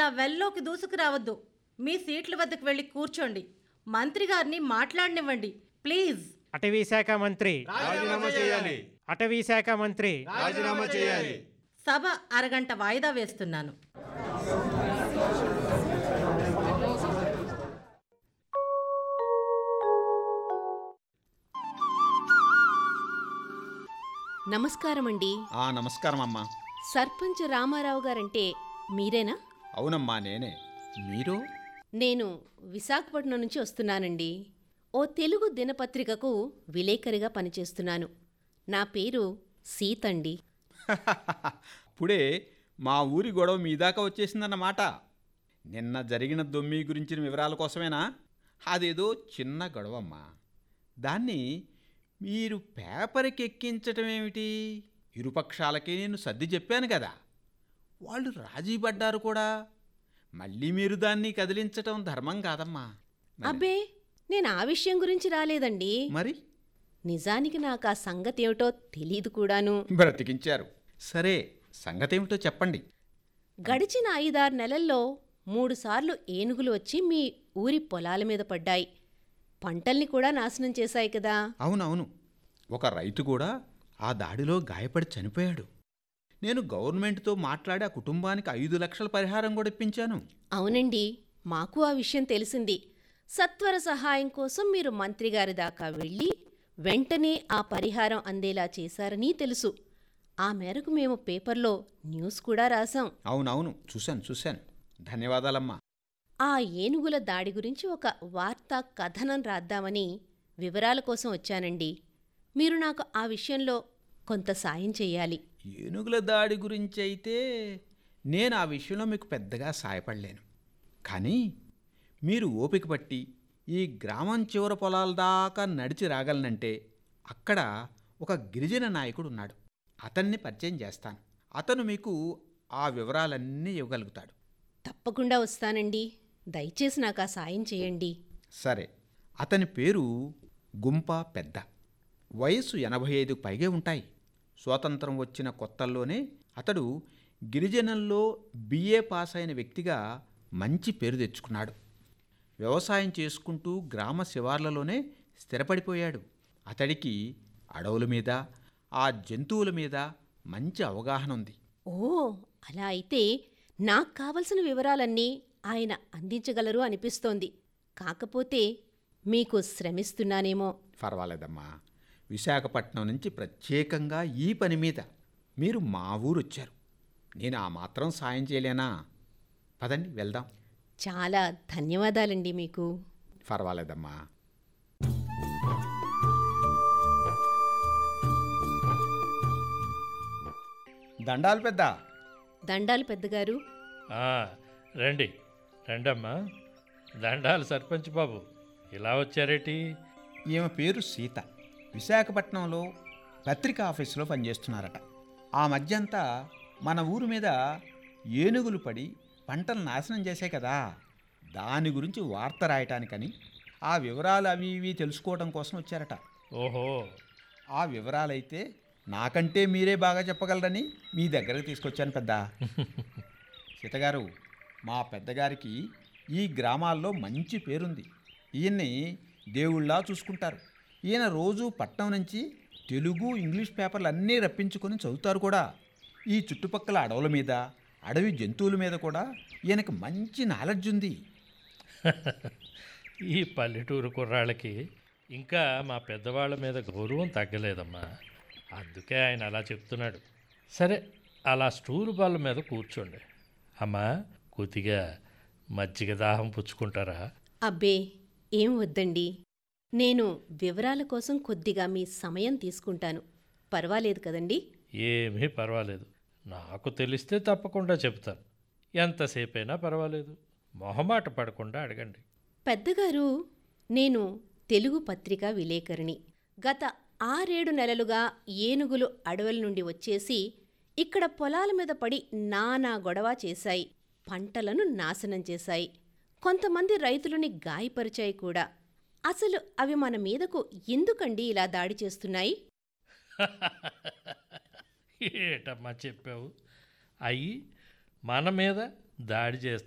వెల్లోకి దూసుకురావద్దు మీ సీట్ల వద్దకు వెళ్ళి కూర్చోండి మంత్రి గారిని మాట్లాడనివ్వండి ప్లీజ్ అటవీ శాఖ మంత్రి రాజీనామా చేయాలి అటవీ శాఖ మంత్రి రాజీనామా చేయాలి సభ అరగంట వాయిదా వేస్తున్నాను నమస్కారమండి ఆ నమస్కారం అమ్మా సర్పంచ్ రామారావు గారంటే మీరేనా అవునమ్మా నేనే మీరు నేను విశాఖపట్నం నుంచి వస్తున్నానండి ఓ తెలుగు దినపత్రికకు విలేకరిగా పనిచేస్తున్నాను నా పేరు సీతండి అప్పుడే మా ఊరి గొడవ మీ దాకా వచ్చేసిందన్నమాట నిన్న జరిగిన దొమ్మి గురించిన వివరాల కోసమేనా అదేదో చిన్న గొడవమ్మా దాన్ని మీరు పేపర్కి ఎక్కించటం ఏమిటి ఇరుపక్షాలకి నేను సర్ది చెప్పాను కదా వాళ్ళు రాజీ పడ్డారు కూడా మళ్ళీ మీరు దాన్ని కదిలించటం ధర్మం కాదమ్మా మరి- అబ్బే నేను ఆ విషయం గురించి రాలేదండి మరి నిజానికి నాకు ఆ సంగతి ఏమిటో తెలీదు కూడాను బ్రతికించారు సరే సంగతేమిటో చెప్పండి గడిచిన ఐదారు నెలల్లో మూడుసార్లు ఏనుగులు వచ్చి మీ ఊరి పొలాల మీద పడ్డాయి పంటల్ని కూడా నాశనం చేశాయి కదా అవునవును ఒక రైతు కూడా ఆ దాడిలో గాయపడి చనిపోయాడు నేను గవర్నమెంట్తో మాట్లాడి ఆ కుటుంబానికి ఐదు లక్షల పరిహారం కూడా ఇప్పించాను అవునండి మాకు ఆ విషయం తెలిసింది సత్వర సహాయం కోసం మీరు మంత్రి గారి దాకా వెళ్ళి వెంటనే ఆ పరిహారం అందేలా చేశారని తెలుసు ఆ మేరకు మేము పేపర్లో న్యూస్ కూడా రాసాం అవునవును చూశాను చూశాను ధన్యవాదాలమ్మా ఆ ఏనుగుల దాడి గురించి ఒక వార్తా కథనం రాద్దామని వివరాల కోసం వచ్చానండి మీరు నాకు ఆ విషయంలో కొంత సాయం చెయ్యాలి ఏనుగుల దాడి గురించి అయితే నేను ఆ విషయంలో మీకు పెద్దగా సాయపడలేను కానీ మీరు ఓపిక పట్టి ఈ గ్రామం చివర పొలాల దాకా నడిచి రాగలనంటే అక్కడ ఒక గిరిజన నాయకుడు ఉన్నాడు అతన్ని పరిచయం చేస్తాను అతను మీకు ఆ వివరాలన్నీ ఇవ్వగలుగుతాడు తప్పకుండా వస్తానండి దయచేసి నాకు ఆ సాయం చేయండి సరే అతని పేరు గుంప పెద్ద వయస్సు ఎనభై ఐదుకు పైగే ఉంటాయి స్వాతంత్రం వచ్చిన కొత్తల్లోనే అతడు గిరిజనుల్లో బిఏ పాస్ అయిన వ్యక్తిగా మంచి పేరు తెచ్చుకున్నాడు వ్యవసాయం చేసుకుంటూ గ్రామ శివార్లలోనే స్థిరపడిపోయాడు అతడికి అడవుల మీద ఆ జంతువుల మీద మంచి అవగాహన ఉంది ఓ అలా అయితే నాకు కావలసిన వివరాలన్నీ ఆయన అందించగలరు అనిపిస్తోంది కాకపోతే మీకు శ్రమిస్తున్నానేమో పర్వాలేదమ్మా విశాఖపట్నం నుంచి ప్రత్యేకంగా ఈ పని మీద మీరు మా ఊరు వచ్చారు నేను ఆ మాత్రం సాయం చేయలేనా పదండి వెళ్దాం చాలా ధన్యవాదాలండి మీకు పర్వాలేదమ్మా దండాలు పెద్ద దండాలు పెద్దగారు ఆ, రండి రండమ్మా దండాలు సర్పంచ్ బాబు ఇలా వచ్చారేటి ఈమె పేరు సీత విశాఖపట్నంలో పత్రికా ఆఫీసులో పనిచేస్తున్నారట ఆ మధ్యంతా మన ఊరు మీద ఏనుగులు పడి పంటలు నాశనం చేశాయి కదా దాని గురించి వార్త రాయటానికని ఆ వివరాలు అవి ఇవి తెలుసుకోవడం కోసం వచ్చారట ఓహో ఆ వివరాలైతే నాకంటే మీరే బాగా చెప్పగలరని మీ దగ్గరకు తీసుకొచ్చాను పెద్ద సీతగారు మా పెద్దగారికి ఈ గ్రామాల్లో మంచి పేరుంది ఈయన్ని దేవుళ్ళా చూసుకుంటారు ఈయన రోజు పట్నం నుంచి తెలుగు ఇంగ్లీష్ పేపర్లు అన్నీ రప్పించుకొని చదువుతారు కూడా ఈ చుట్టుపక్కల అడవుల మీద అడవి జంతువుల మీద కూడా ఈయనకి మంచి నాలెడ్జ్ ఉంది ఈ పల్లెటూరు కుర్రాళ్ళకి ఇంకా మా పెద్దవాళ్ళ మీద గౌరవం తగ్గలేదమ్మా అందుకే ఆయన అలా చెప్తున్నాడు సరే అలా స్టూలు బాల్ మీద కూర్చోండి అమ్మా కొద్దిగా మజ్జిగ దాహం పుచ్చుకుంటారా అబ్బే ఏం వద్దండి నేను వివరాల కోసం కొద్దిగా మీ సమయం తీసుకుంటాను పర్వాలేదు కదండి ఏమీ పర్వాలేదు నాకు తెలిస్తే తప్పకుండా చెప్తాను ఎంతసేపైనా పర్వాలేదు మొహమాట పడకుండా అడగండి పెద్దగారు నేను తెలుగు పత్రిక విలేకరిని గత ఆరేడు నెలలుగా ఏనుగులు అడవుల నుండి వచ్చేసి ఇక్కడ పొలాల మీద పడి నానా గొడవ చేశాయి పంటలను నాశనం చేశాయి కొంతమంది రైతులని గాయపరిచాయి కూడా అసలు అవి మన మీదకు ఎందుకండి ఇలా దాడి చేస్తున్నాయి ఏటమ్మా చెప్పావు అయ్యి మన మీద దాడి చేస్తాయి